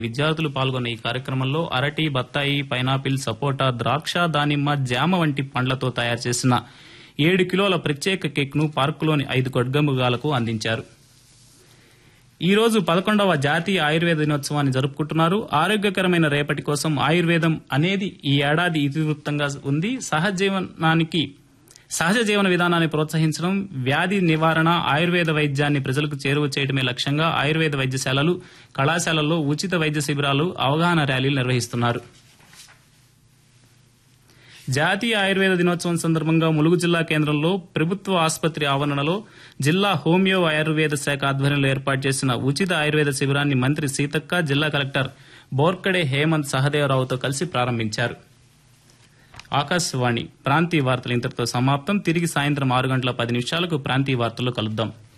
విద్యార్థులు పాల్గొన్న ఈ కార్యక్రమంలో అరటి బత్తాయి పైనాపిల్ సపోటా ద్రాక్ష దానిమ్మ జామ వంటి పండ్లతో తయారు చేసిన ఏడు కిలోల ప్రత్యేక కేక్ ను పార్కులోని ఐదు కొడ్గముగాలకు అందించారు ఈ రోజు పదకొండవ జాతీయ ఆయుర్వేద దినోత్సవాన్ని జరుపుకుంటున్నారు ఆరోగ్యకరమైన రేపటి కోసం ఆయుర్వేదం అనేది ఈ ఏడాది ఇతివృత్తంగా ఉంది సహజీవనానికి సహజ జీవన విధానాన్ని ప్రోత్సహించడం వ్యాధి నివారణ ఆయుర్వేద వైద్యాన్ని ప్రజలకు చేరువ చేయడమే లక్ష్యంగా ఆయుర్వేద వైద్యశాలలు కళాశాలల్లో ఉచిత వైద్య శిబిరాలు అవగాహన ర్యాలీలు నిర్వహిస్తున్నారు జాతీయ ఆయుర్వేద దినోత్సవం సందర్భంగా ములుగు జిల్లా కేంద్రంలో ప్రభుత్వ ఆసుపత్రి ఆవరణలో జిల్లా హోమియో ఆయుర్వేద శాఖ ఆధ్వర్యంలో ఏర్పాటు చేసిన ఉచిత ఆయుర్వేద శిబిరాన్ని మంత్రి సీతక్క జిల్లా కలెక్టర్ బోర్కడే హేమంత్ సహదేవరావుతో కలిసి ప్రారంభించారు ఆకాశవాణి ప్రాంతీయ వార్తలు ఇంతటితో సమాప్తం తిరిగి సాయంత్రం ఆరు గంటల పది నిమిషాలకు ప్రాంతీయ వార్తల్లో కలుద్దాం